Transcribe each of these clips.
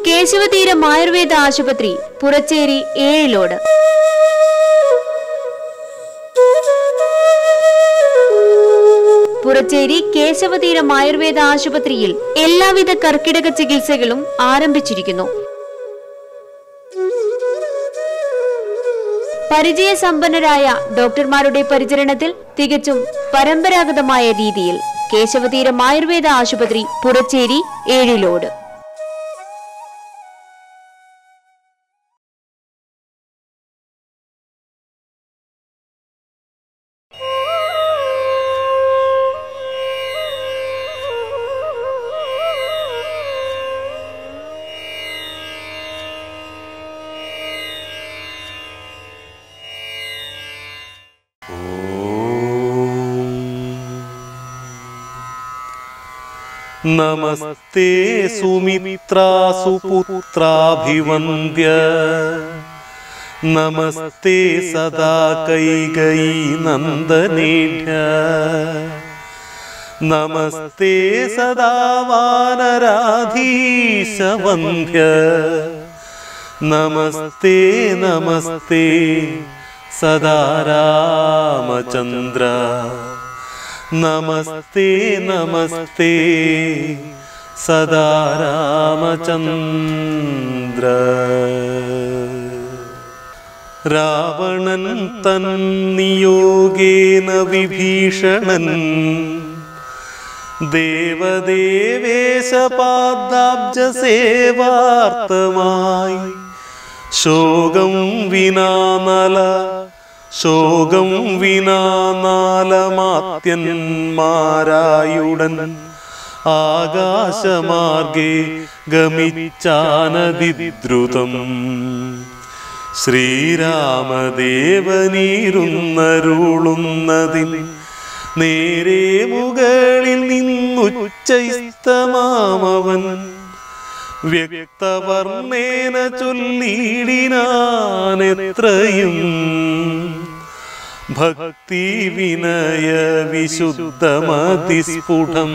കേശവതീരം ആയുർവേദ ആശുപത്രി പുറച്ചേരി ഏഴിലോട് പുറച്ചേരി കേശവതീരം ആയുർവേദ ആശുപത്രിയിൽ എല്ലാവിധ കർക്കിടക ചികിത്സകളും ആരംഭിച്ചിരിക്കുന്നു പരിചയസമ്പന്നരായ ഡോക്ടർമാരുടെ പരിചരണത്തിൽ തികച്ചും പരമ്പരാഗതമായ രീതിയിൽ കേശവതീരം ആയുർവേദ ആശുപത്രി പുറച്ചേരി ഏഴിലോട് നമസ്തേ സുമിത്രാസു പുത്രാഭിവന്ദ്യ നമസ്തേ സദാ കൈകൈ നന്ദനേഭ്യ നമസ്തേ സദാ വാനരാധീശവന്ധ്യ നമസ്തേ നമസ്തേ സദാ രാമചന്ദ്ര നമസ്തേ നമസ്തേ സദാ രാമചന്ദ്ര രാവണൻ തൻ നിയോഗേന വിഭീഷണൻ ദേവദേവേശപാദാബ്ജസേവാർത്ഥമായി ശോകം വിനാനല ശോകം വിനാനാലമാത്യന്മാരായുടൻ ആകാശമാർഗേ ഗമിച്ചാനതിദ്രുതം ശ്രീരാമദേവനീരുന്നരുളുന്നതിൻ നേരെ മുകളിൽ നിന്നുച്ചൈസ്തമാമവൻ വ്യക്തവർണ്ണേന ചൊല്ലിയിടിനാനെത്രയും ഭക്തി വിനയ വിശുദ്ധമതിസ്ഫുടം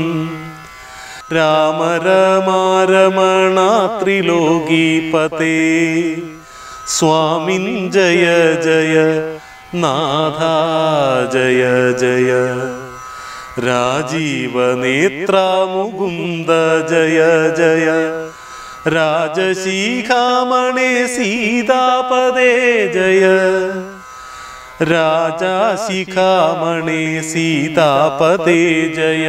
രാമരമാരമണാത്രിലോകീപതേ സ്വാമിൻ ജയ ജയ നാഥ ജയ ജയ രാജീവനേത്രാമുകുന്ദ ജയ ജയ രാജശീഖാമണേ സീതാപദേ ജയ രാജാശിഖാമണേ സീതാപദേ ജയ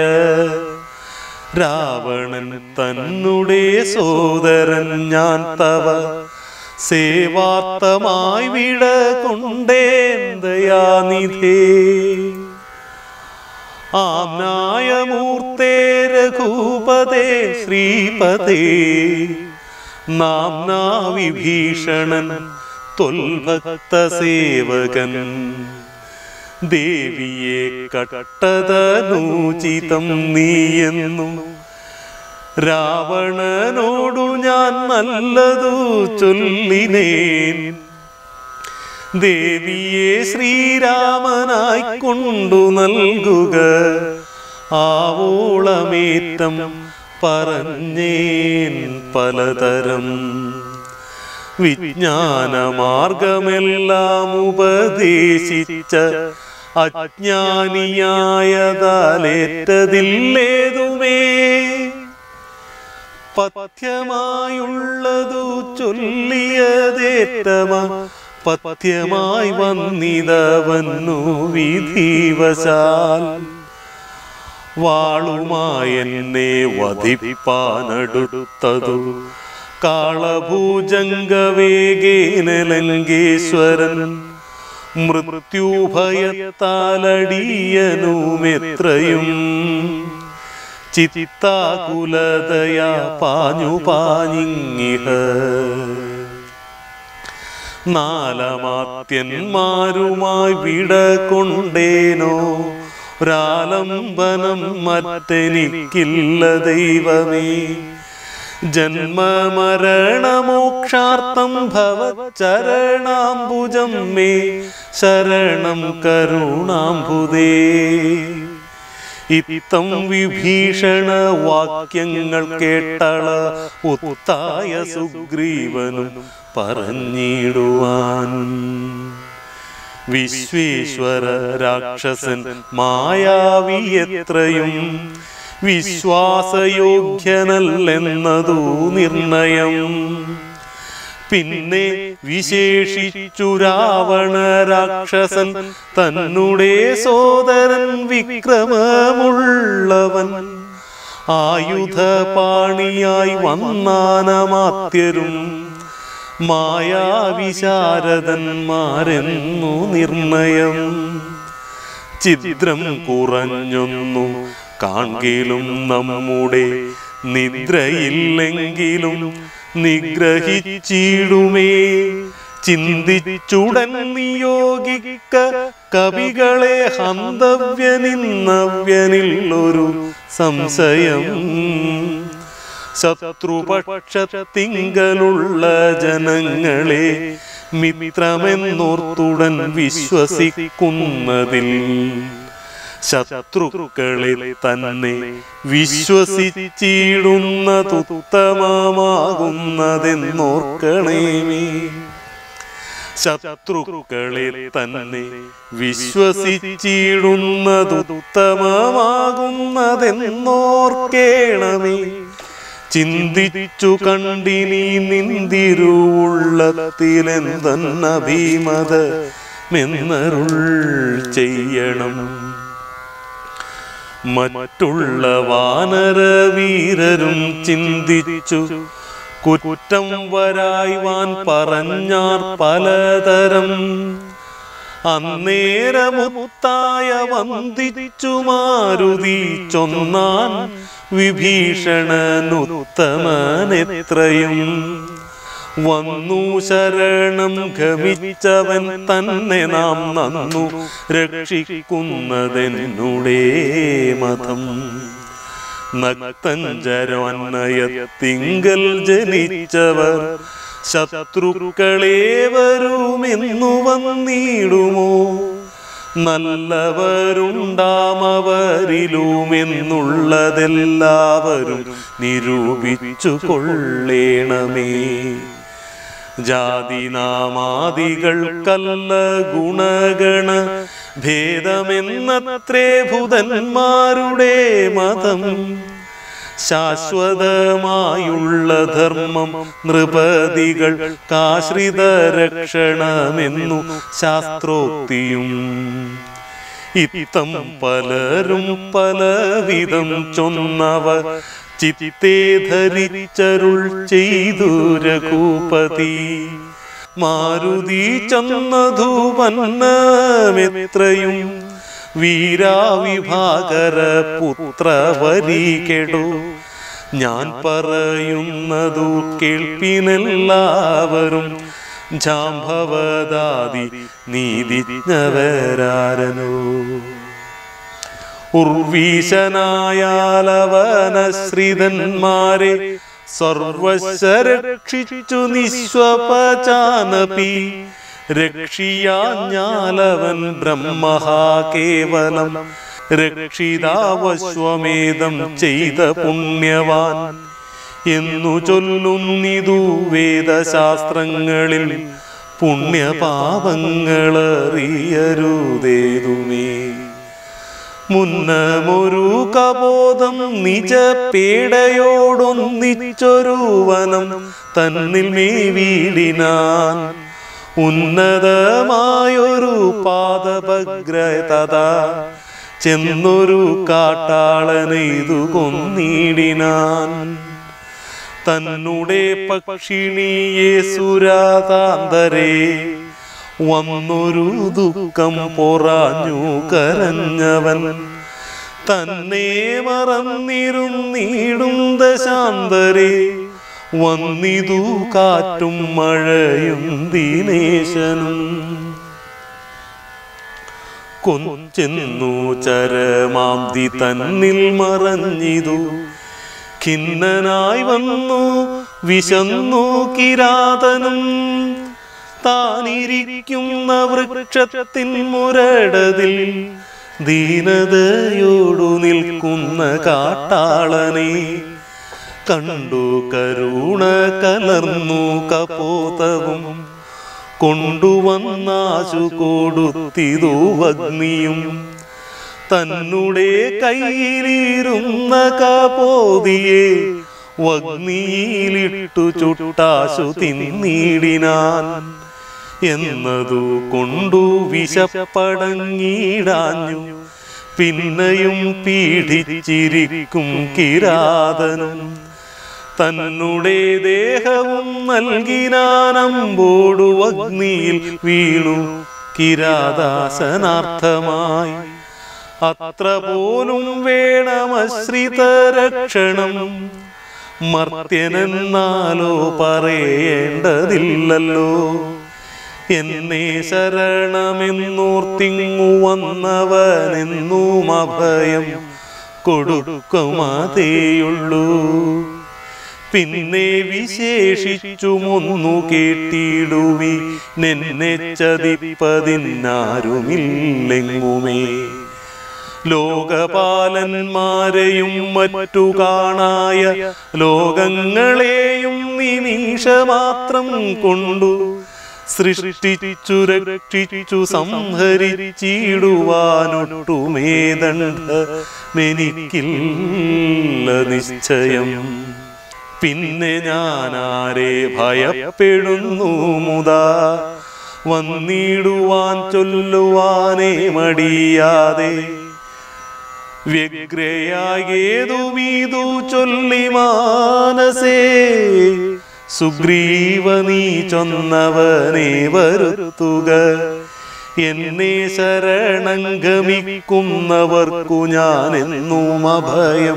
രാവണൻ തന്നുടെ സോദരൻ ഞാൻ തവ സേവാർത്ഥമായി വിട കൊണ്ടേന്തയാനിധേ ആംനായമൂർത്തേ രഘൂപതേ ശ്രീപതേ നാംനാ വിഭീഷണൻ തൊൽഭക്തസേവകൻ ദേവിയെ കട്ടതനൂചിതം നീയെന്നു രാവണനോടു ഞാൻ നല്ലതു ചൊല്ലിനേൻ ദേവിയെ ശ്രീരാമനായി കൊണ്ടു നൽകുക ആവോളമേറ്റം പറഞ്ഞേൻ പലതരം വിജ്ഞാനമാർഗമെല്ലാം ഉപദേശിച്ച അജ്ഞാനിയായതാലേറ്റതില്ലേതുമേ പഥ്യമായുള്ളതു ചൊല്ലിയതേറ്റമ പഥ്യമായി വന്നിതവന്നു വിധിവശാൽ വാളുമായെന്നെ വധിപ്പാനടുത്തതു കാളഭൂജംഗവേഗേന ലങ്കേശ്വരൻ മൃത്യുഭയത്താലടിയനുമെത്രയും ചിത്താകുലതയാ പാഞ്ഞു പാഞ്ഞിങ്ങിഹ നാലമാത്യന്മാരുമായി വിട കൊണ്ടേനോ ഒരാലംബനം മറ്റെനിക്കില്ല ദൈവമേ ജന്മമരണമോക്ഷാർത്ഥം ഭവ ചരണാംബുജം മേ ശരണം കരുണാംബുദേ ഇത്തം വിഭീഷണ വാക്യങ്ങൾ കേട്ടള ഉത്തായ സുഗ്രീവനും പറഞ്ഞിടുവാൻ വിശ്വേശ്വര രാക്ഷസൻ മായാവി എത്രയും വിശ്വാസയോഗ്യനല്ലെന്നതു നിർണയം പിന്നെ വിശേഷിച്ചു രാവണ രാക്ഷസൻ തന്നുടെ സോദരൻ വിക്രമമുള്ളവൻ ആയുധപാണിയായി വന്നാനമാത്യരും മായാവിശാരദന്മാരെന്നു നിർണയം ചിത്രം കുറഞ്ഞൊന്നു കാൺകിലും നമ്മുടെ നിദ്രയില്ലെങ്കിലും നിഗ്രഹിച്ചിടുമേ ചിന്തിച്ചുടൻ നിയോഗിക്ക കവികളെ ഹന്തവ്യനിന്നവ്യനിൽ ഒരു സംശയം ശത്രുപക്ഷത്തിങ്കലുള്ള ജനങ്ങളെ മിത്രമെന്നോർത്തുടൻ വിശ്വസിക്കുന്നതിൽ ശത്രുക്കളെ തന്നെ വിശ്വസിച്ചിടുന്നതുത്തമമാകുന്നതെന്നോർക്കണേമേ ശത്രുക്കളെ തന്നെ വിശ്വസിച്ചിടുന്നതുത്തമമാകുന്നതെന്നോർക്കേണമേ ചിന്തിച്ചു കണ്ടിനി നിന്തിരുവുള്ളത്തിലെന്തന്നഭീമത മെന്നരുൾ ചെയ്യണം മറ്റുള്ള വാനരവീരരും ചിന്തിച്ചു കുറ്റം വരായ്വാൻ പറഞ്ഞാർ പലതരം അന്നേരമുത്തായ വന്ദിച്ചു മാരുതി ചൊന്നാൻ വിഭീഷണനുത്തമനെത്രയും വന്നു ശരണം ഗമിച്ചവൻ തന്നെ നാം നന്നു രക്ഷിക്കുന്നതെന്നുടേ മതം നക്തഞ്ചരവന്നയത്തിങ്കൽ ജനിച്ചവർ ശത്രുക്കളേവരുമെന്നു വന്നിടുമോ നല്ലവരുണ്ടാമവരിലുമെന്നുള്ളതെല്ലാവരും നിരൂപിച്ചു കൊള്ളേണമേ ജാതിനാമാദികൾക്കല്ല ഗുണഗണ ഭേദമെന്നത്രേ ഭൂതന്മാരുടെ മതം ശാശ്വതമായുള്ള ധർമ്മം നൃപതികൾ കാശ്രിത രക്ഷണമെന്നു ശാസ്ത്രോക്തിയും ഇത്തം പലരും പലവിധം ചൊന്നവ ചിത്തേ ധരിച്ചരുൾ ചെയ്തു രഘുപതി മാരുതി ചന്നധൂപന്നമെത്രയും വീരാവിഭാകര പുത്രവരികെടു ഞാൻ പറയുന്നതു കേൾപ്പിനെല്ലാവരും ജാംഭവദാതി നീതിജ്ഞവരാരനോ ഉർവീശനായാലവനശ്രിതന്മാരെ സർവശ രക്ഷിച്ചു നിശ്വപചാനപി രക്ഷിയാഞ്ഞാലവൻ ബ്രഹ്മഹാ കേവലം രക്ഷിതാവശ്വമേധം ചെയ്ത പുണ്യവാൻ എന്നു ചൊല്ലുന്നിതു വേദശാസ്ത്രങ്ങളിൽ പുണ്യപാപങ്ങളറിയരുതേതുമേ മുന്നമൊരു കബോധം നിജ പേടയോടൊന്നിച്ചൊരു വനം തന്നിൽ മേവീടിനാൻ ഉന്നതമായൊരു പാദഭഗ്രത ചെന്നൊരു കാട്ടാളനെയ്തു കൊന്നിടിനാൻ തന്നുടെ പക്ഷിണിയെ സുരാതാന്തരേ വന്നൊരു ദുഃഖം പൊറാഞ്ഞു കരഞ്ഞവൻ തന്നെ മറന്നിരുന്നീടും ദശാന്തരേ വന്നിതു കാറ്റും മഴയും ദിനേശനും കൊഞ്ചെന്നു ചരമാന്തി തന്നിൽ മറഞ്ഞിതു ഖിന്നനായി വന്നു വിശന്നു കിരാതനും താനിരിക്കുന്ന വൃക്ഷത്തിൻ മുരടതിൽ ദീനതയോടു നിൽക്കുന്ന കാട്ടാളനെ കണ്ടു കരുണ കലർന്നു കപോതവും കൊണ്ടുവന്നാശു കൊടുത്തിതു അഗ്നിയും തന്നുടെ കയ്യിലിരുന്ന കപോതിയെ വഗ്നിയിലിട്ടു ചുട്ടാശു തിന്നിടിനാൻ എന്നതു കൊണ്ടു വിശപ്പടങ്ങിടാഞ്ഞു പിന്നെയും പീഡിച്ചിരിക്കും കിരാതനും തന്നുടെ ദേഹവും നൽകിനാനമ്പോടു അഗ്നിയിൽ വീണു കിരാദാസനാർത്ഥമായി അത്ര പോലും വേണമശ്രിതരക്ഷണം മർത്യനെന്നാലോ പറയേണ്ടതില്ലല്ലോ എന്നെ ശരണമെന്നോർത്തിങ്ങു വന്നവനെന്നും അഭയം കൊടുക്കുമതേയുള്ളൂ പിന്നെ വിശേഷിച്ചുമൊന്നു കേട്ടിടുവി നെന്നെ ചതിപ്പതിനാരുമില്ലെങ്ങുമേ ലോകപാലന്മാരെയും മറ്റു കാണായ ലോകങ്ങളെയും നിമിഷമാത്രം കൊണ്ടു സൃഷ്ടിച്ചു രക്ഷിച്ചു സംഹരിച്ചിടുവാനൊട്ടുമേദണ്ഡമെനിക്കില്ല നിശ്ചയം പിന്നെ ഞാനാരെ ഭയപ്പെടുന്നു മുതാ വന്നിടുവാൻ ചൊല്ലുവാനേ മടിയാതെ വ്യഗ്രയാകേതു വീതു ചൊല്ലി മാനസേ സുഗ്രീവ നീ ചൊന്നവനെ വരുത്തുക എന്നെ ശരണംഗമിക്കുന്നവർക്കു ഞാൻ എന്നും അഭയം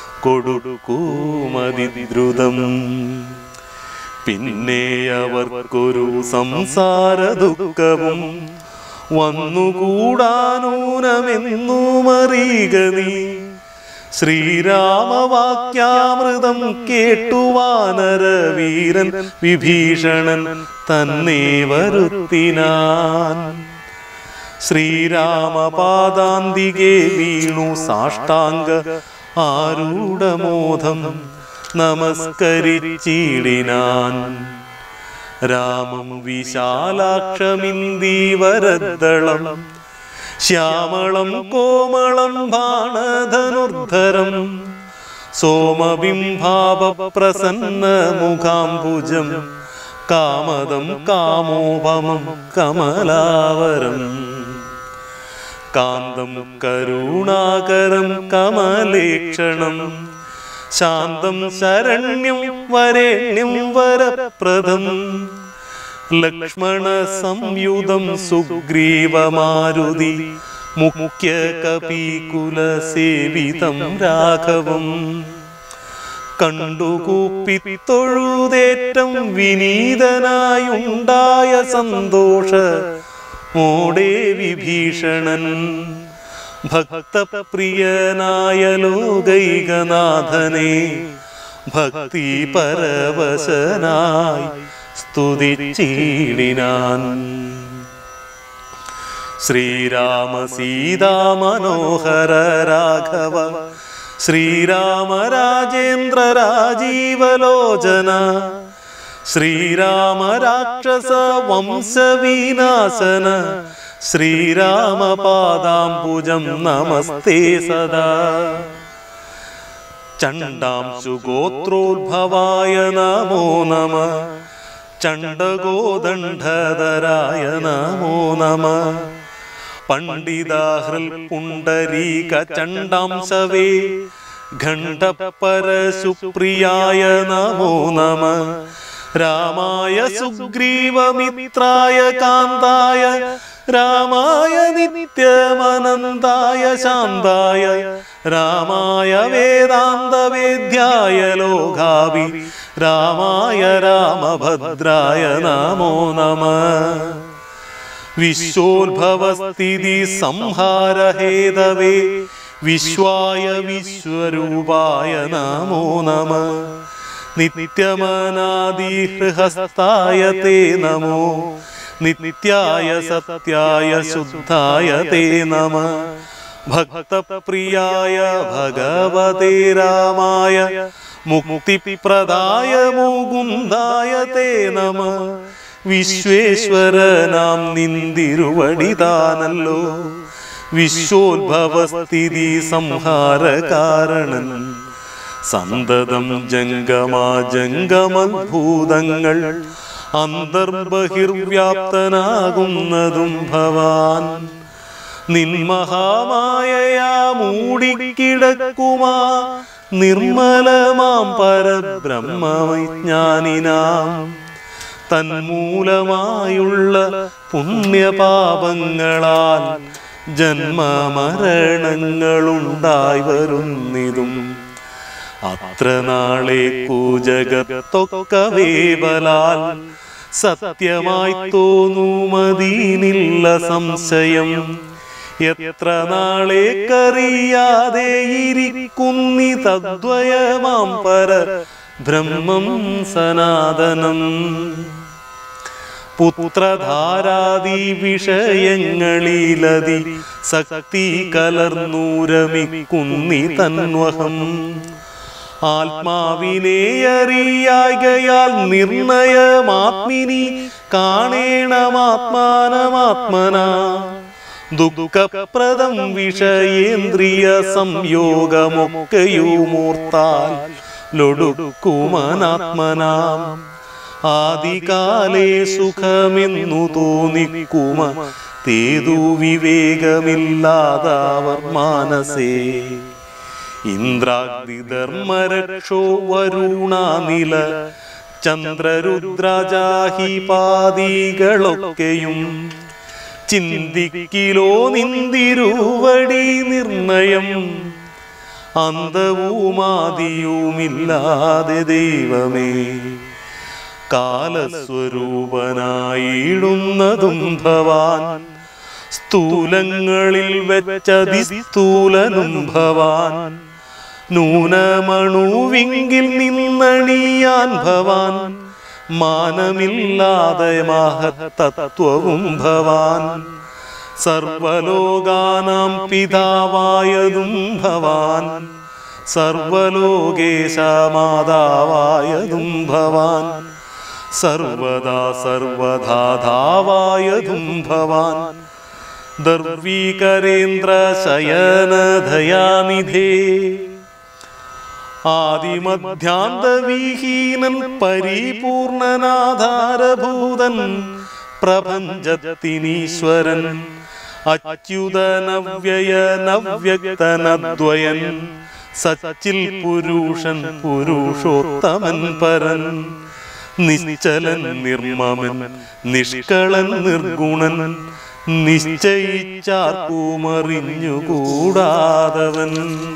കൊടുക്കൂമതിദ്രുതം പിന്നെ അവർക്കൊരു സംസാര ദുഃഖവും വന്നുകൂടാനൂനമെന്നുമറിയുക നീ ശ്രീരാമവാക്യാമൃതം കേട്ടുവാനരവീരൻ വിഭീഷണൻ തന്നെ വരുത്തിനാൻ ശ്രീരാമപാദാന്തികെ വീണു സാഷ്ടാംഗ ആരൂഢമോധം നമസ്കരിച്ചിടിനാൻ രാമം വിശാലാക്ഷമിന്ദീവരദളം ശ്യാമളം കോമളം ബാണധനുർധരം സോമബിംഭാവപ്രസന്ന മുഖാംബുജം കാമദം കാമോപമം കമലാവരം കാന്തം കരുണാകരം കമലേക്ഷണം ശാന്തം ശരണ്യം വരേണ്യം വരപ്രദം ലക്ഷ്മണ സംയുതം സുഗ്രീവമാരുതി മുഖ്യ കപീകുല സേവിതം രാഘവം കണ്ടുകൂപ്പി തൊഴുതേറ്റം വിനീതനായുണ്ടായ സന്തോഷ മോടെ വിഭീഷണൻ ഭക്തപ്രിയനായ ലോകൈകനാഥനെ ഭക്തി പരവശനായി സ്തുതിച്ചിടിനാൻ ശ്രീരാമ സീതാ മനോഹര രാഘവ ശ്രീരാമ രാജേന്ദ്ര രാജീവലോചന ശ്രീരാമ രാക്ഷസ വംശവിനാശന ശ്രീരാമ പാദാംബുജം നമസ്തേ സദാ ചണ്ടാംശു ഗോത്രോദ്ഭവായ നമോ നമ ചണ്ഡഗോദണ്ഡധരായ നമോ നമ പണ്ഡിതാഹൃൽ പുണ്ടരീക ചണ്ടാംശവേ ഖണ്ഡപരശുപ്രിയായ നമോ നമ രാമായ സുഗ്രീവമിത്രായ കാന്തായ രാമായ നിത്യമനന്തായ ശാന്തായ രാമായ വേദാന്തവേദ്യായ ലോകാവി രാമായ രാമഭദ്രായ നമോ നമ വിശ്വോത്ഭവസ്ഥിതി സംഹാരഹേതവേ വിശ്വായ വിശ്വരൂപായ നമോ നമ നിത്യമനാദിഹൃഹസ്തായ തേ നമോ നിത്യായ സത്യായ ശുദ്ധായ തേ നമ ഭക്തപ്രിയായ ഭഗവതേ രാമായ മുക്തിപ്രദായ മുകുന്ദായ തേ നമ വിശ്വേശ്വരനാം നിന്തിരുവടിതാനല്ലോ വിശ്വോദ്ഭവസ്ഥിതി സംഹാര കാരണൻ സന്തതം ജംഗമാ ജംഗമഭൂതങ്ങൾ അന്തർബഹിർവ്യാപ്തനാകുന്നതും ഭവാൻ നിന്മഹാമായയാ മൂടിക്കിടക്കുമാ നിർമ്മലമാം പരബ്രഹ്മവിജ്ഞാനിനാം തന്മൂലമായുള്ള പുണ്യപാപങ്ങളാൽ ജന്മമരണങ്ങളുണ്ടായി വരുന്നിതും അത്ര നാളെ കൂജകത്തൊക്കെ വേവലാൽ സത്യമായി തോന്നുമതീനില്ല സംശയം എത്ര നാളേക്കറിയാതെ ഇരിക്കുന്നി തദ്വയമാം പര ബ്രഹ്മം സനാതനം പുത്രധാരാദി വിഷയങ്ങളിലതി ശക്തി കലർന്നൂരമിക്കുന്നി തന്വഹം ആത്മാവിനെ അറിയായകയാൽ നിർണയമാത്മിനി കാണേണമാത്മാനമാത്മന ദുഃഖപ്രദം വിഷയേന്ദ്രിയ സംയോഗമൊക്കെയുമൂർത്താൽ ലൊടുക്കുമനാത്മനാം ആദികാലേ സുഖമെന്നു തോന്നിക്കുമ തേതു വിവേകമില്ലാതാവർ മാനസേ ഇന്ദ്രാഗ്നിധർമ്മരക്ഷോ വരുണാനില ചന്ദ്രരുദ്രജാഹിപാദികളൊക്കെയും ചിന്തിക്കിലോ നിന്തിരുവടി നിർണയം അന്തവുമാദിയുമില്ലാതെ ദൈവമേ കാലസ്വരൂപനായിടുന്നതും ഭവാൻ സ്ഥൂലങ്ങളിൽ വെച്ചതിസ്ഥൂലനും ഭവാൻ നൂനമണുവിങ്കിൽ നിന്നണിയാൻ ഭവാൻ മാനമില്ലാതെ മഹത്തത്വവും ഭവാൻ സർവലോകാനാം പിതാവായതും ഭവാൻ സർവലോകേശമാതാവായതും ഭവാൻ സർവദാ സർവധാധാവായതും ഭവാൻ ദർവീകരേന്ദ്ര ശയനധയാനിധേ ആദിമധ്യാന്തവിഹീനൻ പരിപൂർണനാധാരഭൂതൻ പ്രപഞ്ചത്തിനീശ്വരൻ അച്യുതനവ്യയനവ്യക്തനദ്വയൻ സച്ചിൽ പുരുഷൻ പുരുഷോത്തമൻ പരൻ നിശ്ചലൻ നിർമ്മമൻ നിഷ്കളൻ നിർഗുണൻ നിശ്ചയിച്ചാർക്കുമറിഞ്ഞുകൂടാതവൻ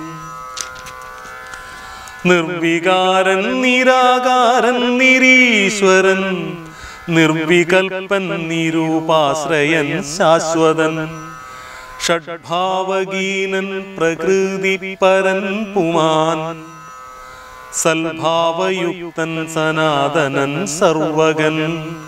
നിർവികാരൻ നിരാകാരൻ നിരീശ്വരൻ നിർവികൽപ്പൻ നിരൂപാശ്രയൻ ശാശ്വതൻ ഷഡ്ഭാവഗീനൻ പ്രകൃതി പരൻ പുമാൻ സൽഭാവയുക്തൻ സനാതനൻ സർവകൻ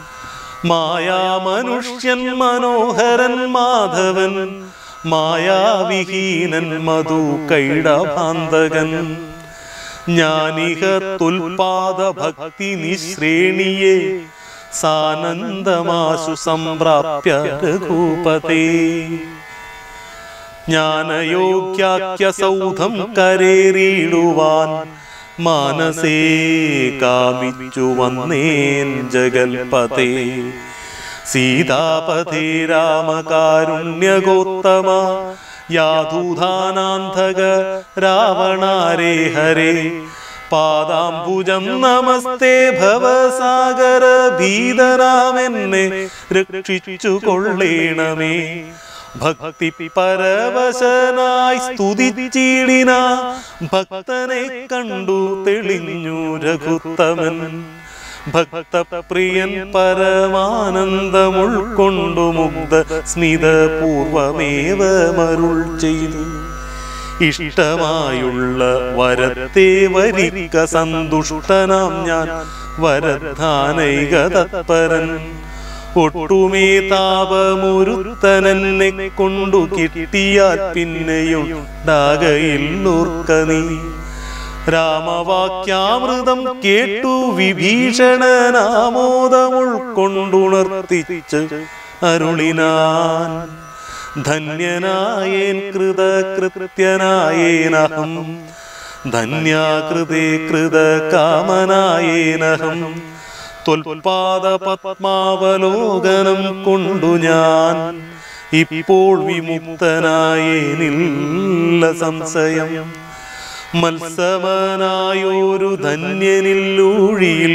മായാമനുഷ്യൻ മനോഹരൻ മാധവൻ മായാവിഹീനൻ മധു കൈടഭാന്തകൻ ജ്ഞാനിക തുൽപാദ ഭക്തി നിശ്രേണിയെ സാനന്ദമാശു സംപ്രാപ്യ രഘൂപതേ ജ്ഞാനയോഗ്യാഖ്യ സൗധം കരേറിയിടുവാൻ മാനസേ കാമിച്ചു വന്നേൻ ജഗൽപതേ സീതാപതേ രാമകാരുണ്യഗോത്തമ യാധൂധാനാന്ധക രാവണാരേ ഹരേ പാദാംബുജം നമസ്തേ ഭവസാഗര ഭീതരാമെന്നെ രക്ഷിച്ചു കൊള്ളേണമേ ഭക്തി പരവശനായി സ്തുതിച്ചിടിന ഭക്തനെ കണ്ടു തെളിഞ്ഞു രഘുത്തമൻ ഭക്തപ്രിയൻ പരമാനന്ദമുൾക്കൊണ്ടു മുഗ്ധ സ്മിത പൂർവമേവ മരുൾ ചെയ്തു ഇഷ്ടമായുള്ള വരത്തെ വരിക സന്തുഷ്ടനാം ഞാൻ വരധാനൈക തത്പരൻ ഒട്ടുമേ താപമൊരുത്തനെന്നെ കൊണ്ടു കിട്ടിയാൽ പിന്നെയുണ്ടാകയിൽ ഓർക്ക നീ രാമവാക്യാമൃതം കേട്ടു വിഭീഷണനാമോദമുൾക്കൊണ്ടുണർത്തിച്ച് അരുളിനാൻ ധന്യനായേൻ കൃതകൃത്യനായേനഹം ധന്യാകൃതേ കൃത കാമനായേനഹം ത്വൽപാദ പത്മാവലോകനം കൊണ്ടു ഞാൻ ഇപ്പോൾ വിമുക്തനായേനില്ല സംശയം മത്സമനായൊരു ധന്യനില്ലൂഴിയിൽ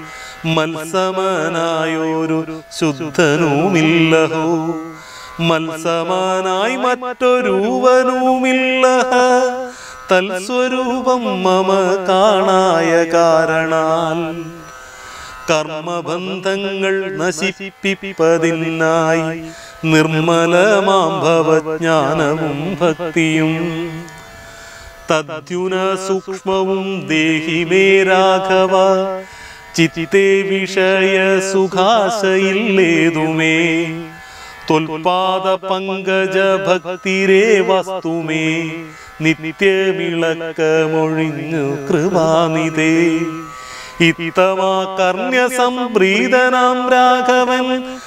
മത്സമനായൊരു ശുദ്ധനുമില്ലഹോ മത്സമാനായി മറ്റൊരുവനുമില്ല തൽസ്വരൂപം മമ കാണായ കാരണാൽ കർമ്മബന്ധങ്ങൾ നശിപ്പിപ്പതിനായി നിർമ്മലമാം ഭവജ്ഞാനവും ഭക്തിയും തദ്യുന സൂക്ഷ്മവും ദേഹി മേ രാഘവ ചിത്തെ വിഷയ സുഖാശയില്ലേതുമേ തൊൽപാദ പങ്കജ ഭക്തിരേ വസ്തുമേ നിത്യവിളക്കമൊഴിഞ്ഞു കൃപാനിതേ ഇത്തമാ കർണ്യ സംപ്രീതനാം രാഘവൻ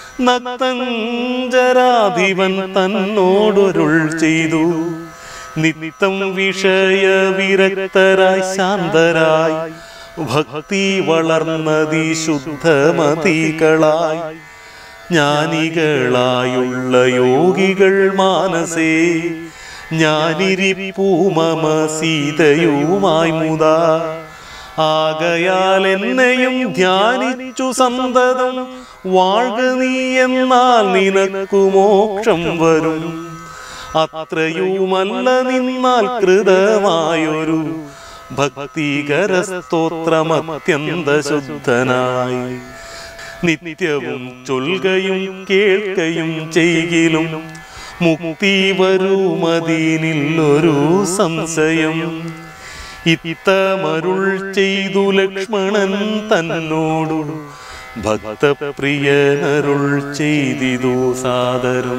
നക്തഞ്ചരാധിപൻ തന്നോടൊരുൾ ചെയ്തു നിത്തം വിഷയ വിരക്തരായി ശാന്തരായി ഭക്തി വളർന്നതി ശുദ്ധമതികളായി ജ്ഞാനികളായുള്ള യോഗികൾ മാനസേ ജ്ഞാനിരിപ്പൂമമ സീതയുമായി മുതാ ആകയാൽ എന്നെയും ധ്യാനിച്ചു സന്തതം വാഴ്ക നീ എന്നാൽ നിനക്കു മോക്ഷം വരും അത്രയുമല്ല നിന്നാൽ കൃതമായൊരു ഭക്തികര സ്തോത്രമത്യന്ത ശുദ്ധനായി നിത്യവും ചൊൽകയും കേൾക്കയും ചെയ്കിലും മുക്തി വരുമതിനില്ലൊരു സംശയം ഇത്തമരുൾ ചെയ്തു ലക്ഷ്മണൻ തന്നോടു ഭക്തപ്രിയനരുൾ ചെയ്തിതു സാദരം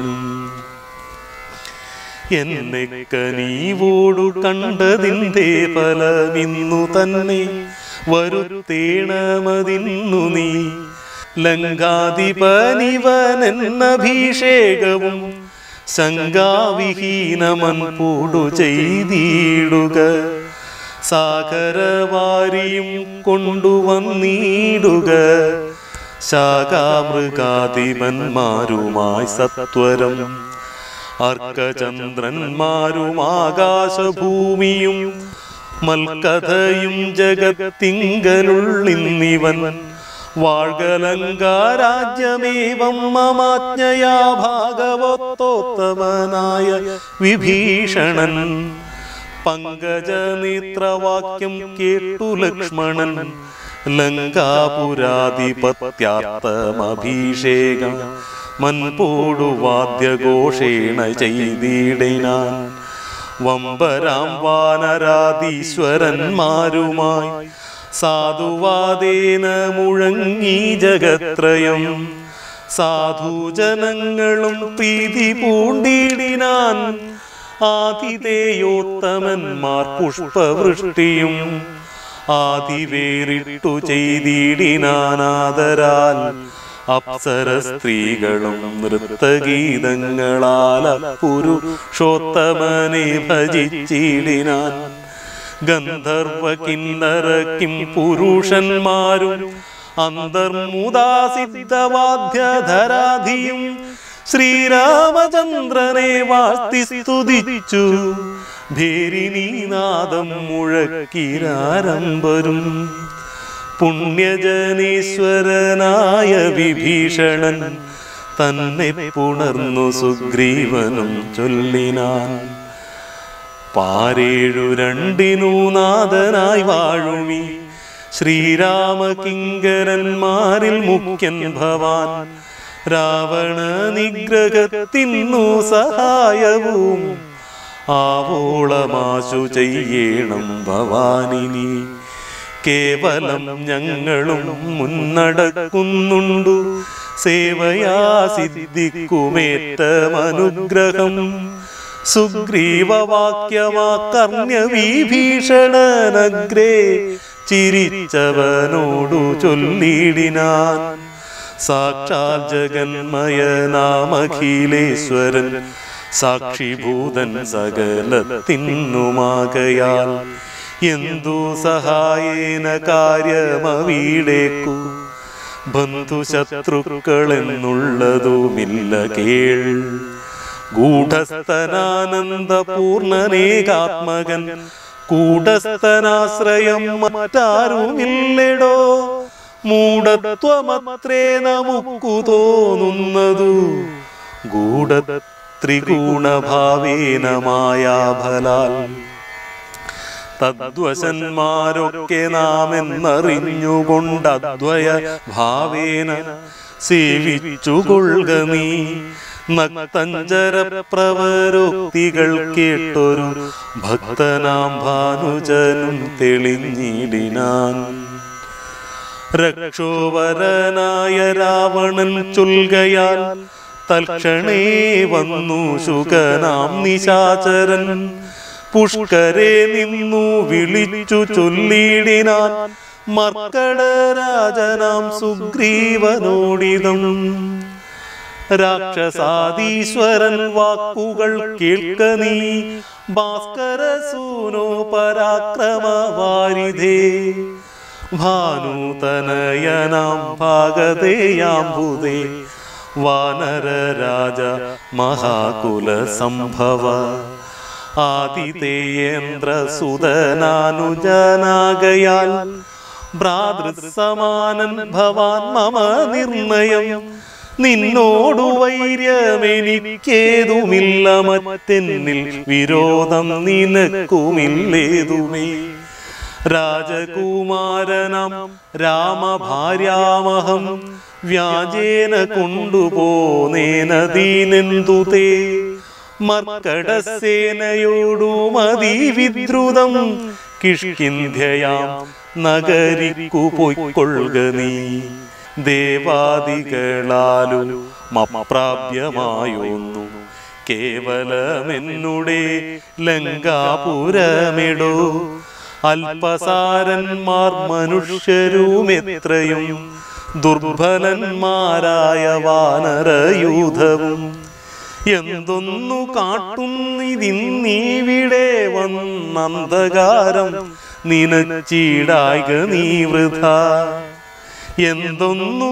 എന്നെ കനീവോടു കണ്ടതിൻ്റെ ഫലമിന്നു തന്നെ വരുത്തേണമതിന്നു നീ ലങ്കാധിപനിവനെന്നഭിഷേകവും ശങ്കാവിഹീനമൻ പൂടു ചെയ്തിടുക സാഗരവാരിയും കൊണ്ടുവന്നിടുക ശാഖാമൃഗാധിപന്മാരുമായി സത്വരം അർക്കചന്ദ്രന്മാരും ആകാശഭൂമിയും മൽക്കഥയും ജഗത്തിങ്കലുള്ളിന്നിവൻ വാഴ്കലങ്കാരാജ്യമേവം മമാജ്ഞയാ ഭാഗവത്തോത്തമനായ വിഭീഷണൻ പങ്കജനേത്രവാക്യം കേട്ടു ലക്ഷ്മണൻ ലങ്കാപുരാധിപത്യാർത്ഥമഭിഷേകം മൻപോടു വാദ്യഘോഷേണ ചെയ്തിടിനാൻ വമ്പരാം വാനരാധീശ്വരന്മാരുമായി സാധുവാദേന മുഴങ്ങി ജഗത്രയം സാധുജനങ്ങളും പ്രീതി പൂണ്ടിടിനാൻ ആതിഥേയോത്തമന്മാർ പുഷ്പവൃഷ്ടിയും ആദിവേറിട്ടു ചെയ്തിടിനാനാദരാൽ അപ്സര സ്ത്രീകളും നൃത്തഗീതങ്ങളാൽ പുരുഷോത്തമനെ ഭജിച്ചിടിനാൻ ഗന്ധർവ കിന്നര കിം പുരുഷന്മാരും അന്തർമുദാസിദ്ധവാദ്യധരാധിയും ശ്രീരാമചന്ദ്രനെ വാഴ്ത്തി സ്തുതിച്ചു ഭേരിനീനാദം മുഴക്കിരാരംഭരും പുണ്യജനീശ്വരനായ വിഭീഷണൻ തന്നെ പുണർന്നു സുഗ്രീവനും ചൊല്ലിനാൻ പാരേഴു രണ്ടിനു നാഥനായി വാഴുമി ശ്രീരാമകിങ്കരന്മാരിൽ മുഖ്യൻ ഭവാൻ രാവണ നിഗ്രഹത്തിനു സഹായവും ആവോളമാശു ചെയ്യണം ഭവാനിനി കേവലം ഞങ്ങളും മുന്നടക്കുന്നുണ്ടു സേവയാ സിദ്ധിക്കുമേറ്റമനുഗ്രഹം സുഗ്രീവവാക്യമാകർണ്യ വിഭീഷണനഗ്രേ ചിരിച്ചവനോടു ചൊല്ലിടിനാൻ സാക്ഷാൽ ജഗന്മയനാമഖിലേശ്വരൻ സാക്ഷിഭൂതൻ സകലത്തിന്നുമാകയാൽ എന്തു സഹായേന കാര്യമവീടേക്കു ബന്ധുശത്രുക്കളെന്നുള്ളതുമില്ല കേൾ ഗൂഢസ്ഥനാനന്ദപൂർണനേകാത്മകൻ കൂടസ്ഥനാശ്രയം മറ്റാരുമില്ലടോ മൂഢത്വമത്രേ നമുക്കു തോന്നുന്നതു ഗൂഢ ത്രിഗുണഭാവേന മായാഫലാൽ തദ്വശന്മാരൊക്കെ നാം എന്നറിഞ്ഞുകൊണ്ട് അദ്വയ ഭാവേന സേവിച്ചുകൊള്ളുക നീ നക്തഞ്ചര പ്രവരോക്തികൾ കേട്ടൊരു ഭക്തനാം ഭാനുജനും തെളിഞ്ഞിടിനാൻ രക്ഷോവരനായ രാവണൻ ചൊൽകയാൽ തൽക്ഷണേ വന്നു ശുകനാം നിശാചരൻ പുഷ്കരെ നിന്നു വിളിച്ചു ചൊല്ലിടിനാൻ മർക്കടരാജനാം സുഗ്രീവനോടിതം രാക്ഷസാദീശ്വരൻ വാക്കുകൾ കേൾക്ക നീ ഭാസ്കരസൂനോ പരാക്രമവാരിധേ ഭാനുതനയനാം ഭാഗതേയാംബുദേ വാനരരാജ മഹാകുല സംഭവ ആതിഥേയേന്ദ്ര സുതനാനുജനാകയാൽ ഭ്രാതൃസമാനൻ ഭവാൻ മമ നിർണയം നിന്നോടു വൈര്യമെനിക്കേതുമില്ല മറ്റെന്നിൽ വിരോധം നിനക്കുമില്ലേതുമേ രാജകുമാരനം രാമഭാര്യാമഹം വ്യാജേന കൊണ്ടുപോനേനദീനെന്തു തേ മർക്കടസേനയോടുമതി വിദ്രുതം കിഷ്കിന്ധ്യയാം നഗരിക്കു പൊയ്ക്കൊള്ളുക നീ ദേവാദികളാലു മപ്രാപ്യമായൊന്നു കേവലമെന്നുടെ ലങ്കാപുരമിടോ അല്പസാരന്മാർ മനുഷ്യരുമെത്രയും ദുർബലന്മാരായ വാനരയൂഥവും എന്തൊന്നു കാട്ടുന്നിതിന്നീവിടെ വന്നന്ധകാരം നിനച്ചീടായിക നീ വൃഥ എന്തൊന്നു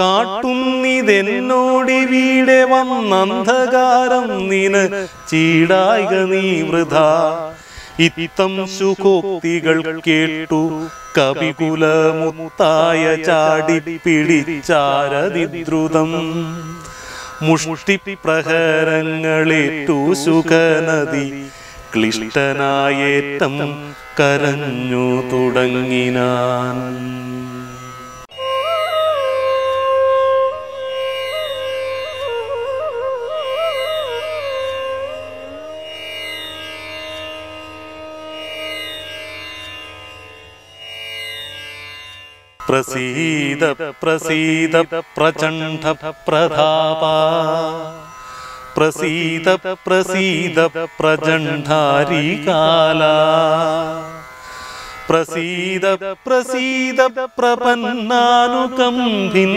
കാട്ടുന്നിതെന്നോടിവിടെ വന്നന്ധകാരം നിന ചീടായിക നീ വൃഥ ഇത്തം സുഖോക്തികൾ കേട്ടു കവികുലമുത്തായ ചാടി പിടിച്ചാരതിദ്രുതം മുഷ്ടി പ്രഹരങ്ങളേറ്റു സുഖനദി ക്ലിഷ്ടനായേറ്റം കരഞ്ഞു തുടങ്ങിനാൻ പ്രസീദ പ്രസീദ പ്രചണ്ഡ പ്രതാപ പ്രസീദ പ്രസീദ പ്രചണ്ഡാരികാല പ്രസീദ പ്രസീദ പ്രപന്നാനുകമ്പിൻ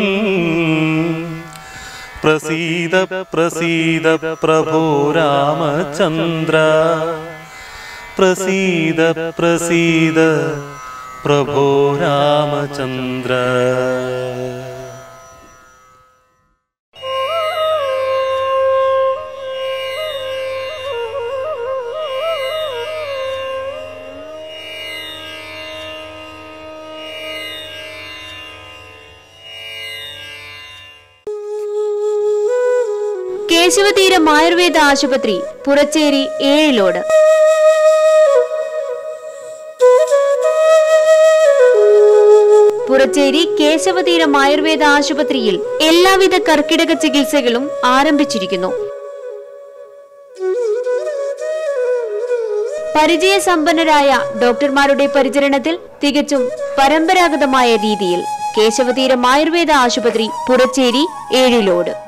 പ്രസീദ പ്രസീദ പ്രഭോ രാമചന്ദ്ര പ്രസീദ പ്രസീദ പ്രഭോ രാമചന്ദ്ര കേശവതീരം ആയുർവേദ ആശുപത്രി പുറച്ചേരി ഏഴിലോട് പുറച്ചേരി കേശവതീരം ആയുർവേദ ആശുപത്രിയിൽ എല്ലാവിധ കർക്കിടക ചികിത്സകളും ആരംഭിച്ചിരിക്കുന്നു പരിചയസമ്പന്നരായ ഡോക്ടർമാരുടെ പരിചരണത്തിൽ തികച്ചും പരമ്പരാഗതമായ രീതിയിൽ കേശവതീരം ആയുർവേദ ആശുപത്രി പുറച്ചേരി ഏഴിലോട്